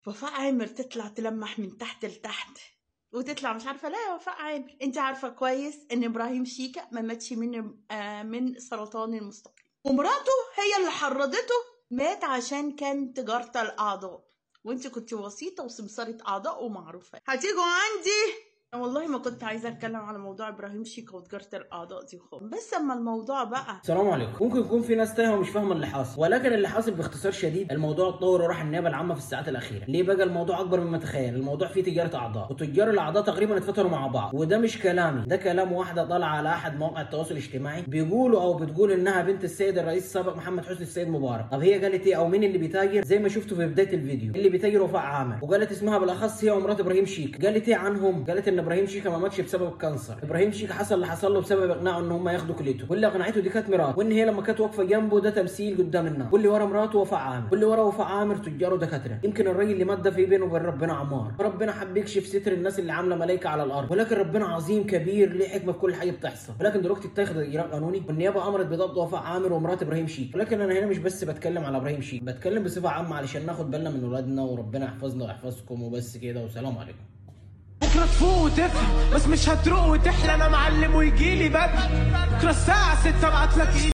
وفاء عامر تطلع تلمح من تحت لتحت وتطلع مش عارفه لا يا وفاء عامر انت عارفه كويس ان ابراهيم شيكا ما ماتش من آه من سرطان المستقيم ومراته هي اللي حرضته مات عشان كان تجارة الأعضاء وانت كنت وسيطة وسمسارة أعضاء ومعروفة هتيجوا عندي أنا والله ما كنت عايزة أتكلم على موضوع إبراهيم شيكا وتجارة الأعضاء دي خالص بس أما الموضوع بقى السلام عليكم ممكن يكون في ناس تايهه ومش فاهمه اللي حاصل ولكن اللي حاصل باختصار شديد الموضوع اتطور وراح النيابه العامه في الساعات الاخيره ليه بقى الموضوع اكبر مما تخيل الموضوع فيه تجاره اعضاء وتجار الاعضاء تقريبا اتفتروا مع بعض وده مش كلامي ده كلام واحده طالعه على احد مواقع التواصل الاجتماعي بيقولوا او بتقول انها بنت السيد الرئيس السابق محمد حسني السيد مبارك طب هي قالت ايه او مين اللي بيتاجر زي ما شفتوا في بدايه الفيديو اللي بيتاجر وفاء عامر وقالت اسمها بالاخص هي ومرات ابراهيم شيك قالت ايه عنهم قالت ان ابراهيم شيكا ما ماتش بسبب الكانسر ابراهيم شيكا حصل اللي حصل له بسبب اقناعه ان هم ياخدوا كليته واللي اقنعته دي كانت مراته وان هي لما كانت واقفه جنبه ده تمثيل قدام الناس واللي ورا مراته وفاء عامر واللي ورا وفاء عامر تجار ودكاتره يمكن الراجل اللي مات ده في بينه وبين ربنا عمار ربنا حب يكشف ستر الناس اللي عامله ملائكه على الارض ولكن ربنا عظيم كبير ليه حكمه في كل حاجه بتحصل ولكن دلوقتي اتخذ اجراء قانوني والنيابه امرت بضبط وفاء عامر ومرات ابراهيم شيك ولكن انا هنا مش بس بتكلم على ابراهيم شيك بتكلم بصفه عامه علشان ناخد بالنا من اولادنا وربنا يحفظنا ويحفظكم وبس كده والسلام عليكم بكره تفوق وتفهم بس مش هتروق وتحلى انا معلم ويجيلي بدري بكره الساعه 6 ابعت لك